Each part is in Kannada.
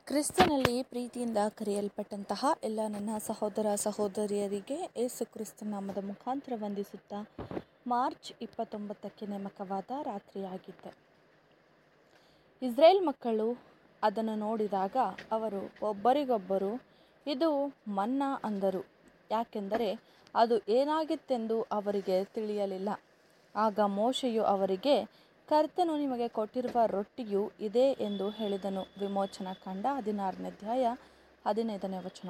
ಕ್ರಿಸ್ತನಲ್ಲಿ ಪ್ರೀತಿಯಿಂದ ಕರೆಯಲ್ಪಟ್ಟಂತಹ ಎಲ್ಲ ನನ್ನ ಸಹೋದರ ಸಹೋದರಿಯರಿಗೆ ಏಸು ಕ್ರಿಸ್ತ ನಾಮದ ಮುಖಾಂತರ ವಂದಿಸುತ್ತಾ ಮಾರ್ಚ್ ಇಪ್ಪತ್ತೊಂಬತ್ತಕ್ಕೆ ನೇಮಕವಾದ ರಾತ್ರಿಯಾಗಿದ್ದೆ ಇಸ್ರೇಲ್ ಮಕ್ಕಳು ಅದನ್ನು ನೋಡಿದಾಗ ಅವರು ಒಬ್ಬರಿಗೊಬ್ಬರು ಇದು ಮನ್ನಾ ಅಂದರು ಯಾಕೆಂದರೆ ಅದು ಏನಾಗಿತ್ತೆಂದು ಅವರಿಗೆ ತಿಳಿಯಲಿಲ್ಲ ಆಗ ಮೋಶೆಯು ಅವರಿಗೆ ಕರ್ತನು ನಿಮಗೆ ಕೊಟ್ಟಿರುವ ರೊಟ್ಟಿಯು ಇದೇ ಎಂದು ಹೇಳಿದನು ವಿಮೋಚನಾ ಕಂಡ ಹದಿನಾರನೇ ಅಧ್ಯಾಯ ಹದಿನೈದನೇ ವಚನ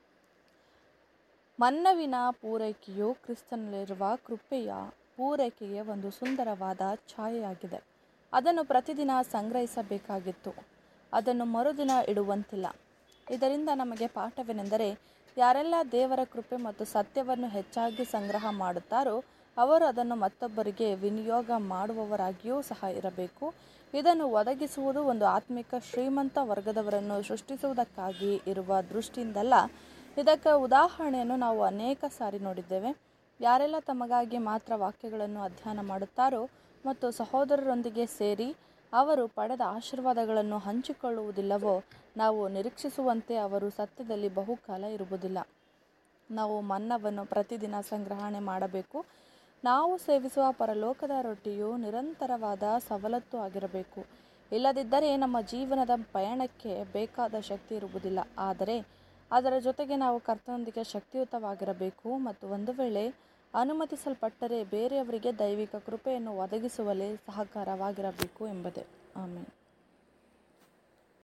ಮನ್ನವಿನ ಪೂರೈಕೆಯು ಕ್ರಿಸ್ತನಲ್ಲಿರುವ ಕೃಪೆಯ ಪೂರೈಕೆಗೆ ಒಂದು ಸುಂದರವಾದ ಛಾಯೆಯಾಗಿದೆ ಅದನ್ನು ಪ್ರತಿದಿನ ಸಂಗ್ರಹಿಸಬೇಕಾಗಿತ್ತು ಅದನ್ನು ಮರುದಿನ ಇಡುವಂತಿಲ್ಲ ಇದರಿಂದ ನಮಗೆ ಪಾಠವೇನೆಂದರೆ ಯಾರೆಲ್ಲ ದೇವರ ಕೃಪೆ ಮತ್ತು ಸತ್ಯವನ್ನು ಹೆಚ್ಚಾಗಿ ಸಂಗ್ರಹ ಮಾಡುತ್ತಾರೋ ಅವರು ಅದನ್ನು ಮತ್ತೊಬ್ಬರಿಗೆ ವಿನಿಯೋಗ ಮಾಡುವವರಾಗಿಯೂ ಸಹ ಇರಬೇಕು ಇದನ್ನು ಒದಗಿಸುವುದು ಒಂದು ಆತ್ಮಿಕ ಶ್ರೀಮಂತ ವರ್ಗದವರನ್ನು ಸೃಷ್ಟಿಸುವುದಕ್ಕಾಗಿ ಇರುವ ದೃಷ್ಟಿಯಿಂದಲ್ಲ ಇದಕ್ಕೆ ಉದಾಹರಣೆಯನ್ನು ನಾವು ಅನೇಕ ಸಾರಿ ನೋಡಿದ್ದೇವೆ ಯಾರೆಲ್ಲ ತಮಗಾಗಿ ಮಾತ್ರ ವಾಕ್ಯಗಳನ್ನು ಅಧ್ಯಯನ ಮಾಡುತ್ತಾರೋ ಮತ್ತು ಸಹೋದರರೊಂದಿಗೆ ಸೇರಿ ಅವರು ಪಡೆದ ಆಶೀರ್ವಾದಗಳನ್ನು ಹಂಚಿಕೊಳ್ಳುವುದಿಲ್ಲವೋ ನಾವು ನಿರೀಕ್ಷಿಸುವಂತೆ ಅವರು ಸತ್ಯದಲ್ಲಿ ಬಹುಕಾಲ ಇರುವುದಿಲ್ಲ ನಾವು ಮನ್ನವನ್ನು ಪ್ರತಿದಿನ ಸಂಗ್ರಹಣೆ ಮಾಡಬೇಕು ನಾವು ಸೇವಿಸುವ ಪರಲೋಕದ ರೊಟ್ಟಿಯು ನಿರಂತರವಾದ ಸವಲತ್ತು ಆಗಿರಬೇಕು ಇಲ್ಲದಿದ್ದರೆ ನಮ್ಮ ಜೀವನದ ಪಯಣಕ್ಕೆ ಬೇಕಾದ ಶಕ್ತಿ ಇರುವುದಿಲ್ಲ ಆದರೆ ಅದರ ಜೊತೆಗೆ ನಾವು ಕರ್ತನೊಂದಿಗೆ ಶಕ್ತಿಯುತವಾಗಿರಬೇಕು ಮತ್ತು ಒಂದು ವೇಳೆ ಅನುಮತಿಸಲ್ಪಟ್ಟರೆ ಬೇರೆಯವರಿಗೆ ದೈವಿಕ ಕೃಪೆಯನ್ನು ಒದಗಿಸುವಲ್ಲಿ ಸಹಕಾರವಾಗಿರಬೇಕು ಎಂಬುದೇ ಆಮೇಲೆ